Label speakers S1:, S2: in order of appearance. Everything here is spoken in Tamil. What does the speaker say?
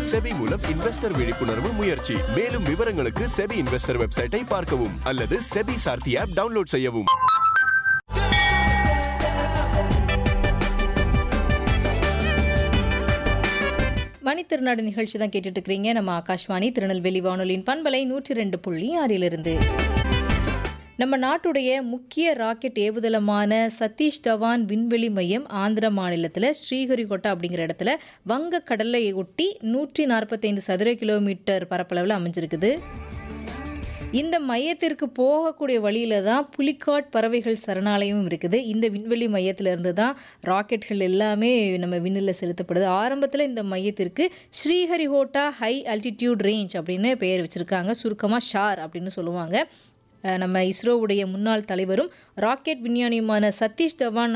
S1: செபி மூலம் இன்வெஸ்டர் விழிப்புணர்வு முயற்சி மேலும் விவரங்களுக்கு செபி இன்வெஸ்டர் வெப்சைட்டை பார்க்கவும் அல்லது செபி சார்த்தி ஆப் டவுன்லோட் செய்யவும்
S2: மணித்திருநாடு நிகழ்ச்சி தான் கேட்டுட்டு இருக்கிறீங்க நம்ம ஆகாஷ்வாணி திருநெல்வேலி வானொலியின் பண்பலை நூற்றி ரெண்டு புள்ளி ஆறிலிருந்து நம்ம நாட்டுடைய முக்கிய ராக்கெட் ஏவுதளமான சதீஷ் தவான் விண்வெளி மையம் ஆந்திர மாநிலத்தில் ஸ்ரீஹரிகோட்டா அப்படிங்கிற இடத்துல வங்க கடலை ஒட்டி நூற்றி நாற்பத்தைந்து சதுர கிலோமீட்டர் பரப்பளவில் அமைஞ்சிருக்குது இந்த மையத்திற்கு போகக்கூடிய வழியில தான் புலிக்காட் பறவைகள் சரணாலயம் இருக்குது இந்த விண்வெளி மையத்திலிருந்து தான் ராக்கெட்கள் எல்லாமே நம்ம விண்ணில் செலுத்தப்படுது ஆரம்பத்தில் இந்த மையத்திற்கு ஸ்ரீஹரிஹோட்டா ஹை அல்டிடியூட் ரேஞ்ச் அப்படின்னு பெயர் வச்சுருக்காங்க சுருக்கமாக ஷார் அப்படின்னு சொல்லுவாங்க அஹ் நம்ம இஸ்ரோவுடைய முன்னாள் தலைவரும் ராக்கெட் விஞ்ஞானியுமான சதீஷ் தவான்